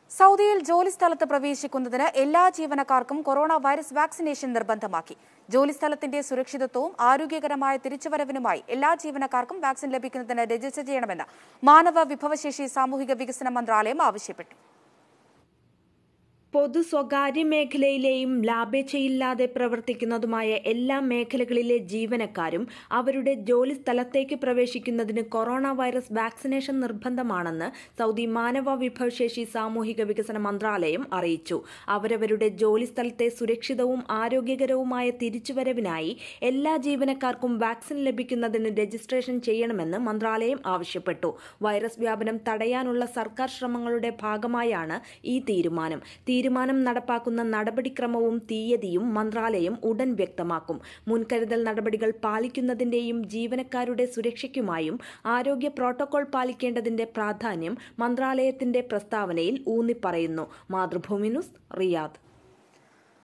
സൗദിയിൽ ജോലിസ്ഥലത്ത് പ്രവേശിക്കുന്നതിന് എല്ലാ ജീവനക്കാർക്കും കൊറോണ വൈറസ് വാക്സിനേഷൻ നിർബന്ധമാക്കി ജോലിസ്ഥലത്തിന്റെ സുരക്ഷിതത്വവും ആരോഗ്യകരമായ തിരിച്ചുവരവിനുമായി എല്ലാ ജീവനക്കാർക്കും വാക്സിൻ ലഭിക്കുന്നതിന് രജിസ്റ്റർ ചെയ്യണമെന്ന് മാനവ വിഭവശേഷി സാമൂഹിക വികസന മന്ത്രാലയം ആവശ്യപ്പെട്ടു പൊതു സ്വകാര്യ മേഖലയിലെയും ലാഭേച്ഛയില്ലാതെ പ്രവർത്തിക്കുന്നതുമായ എല്ലാ മേഖലകളിലെ ജീവനക്കാരും അവരുടെ ജോലി സ്ഥലത്തേക്ക് പ്രവേശിക്കുന്നതിന് കൊറോണ വൈറസ് വാക്സിനേഷൻ നിർബന്ധമാണെന്ന് സൗദി മാനവ വിഭവശേഷി സാമൂഹിക വികസന മന്ത്രാലയം അറിയിച്ചു അവരവരുടെ ജോലി സ്ഥലത്തെ സുരക്ഷിതവും ആരോഗ്യകരവുമായ തിരിച്ചുവരവിനായി എല്ലാ ജീവനക്കാർക്കും വാക്സിൻ ലഭിക്കുന്നതിന് രജിസ്ട്രേഷൻ ചെയ്യണമെന്ന് മന്ത്രാലയം ആവശ്യപ്പെട്ടു വൈറസ് വ്യാപനം തടയാനുള്ള സർക്കാർ ശ്രമങ്ങളുടെ ഭാഗമായാണ് ഈ തീരുമാനം തീരുമാനം നടപ്പാക്കുന്ന നടപടിക്രമവും തീയതിയും മന്ത്രാലയം ഉടൻ വ്യക്തമാക്കും മുൻകരുതൽ നടപടികൾ പാലിക്കുന്നതിന്റെയും ജീവനക്കാരുടെ സുരക്ഷയ്ക്കുമായും ആരോഗ്യ പ്രോട്ടോകോൾ പാലിക്കേണ്ടതിന്റെ പ്രാധാന്യം മന്ത്രാലയത്തിന്റെ പ്രസ്താവനയിൽ ഊന്നിപ്പറയുന്നു മാതൃഭൂമി ന്യൂസ് റിയാദ്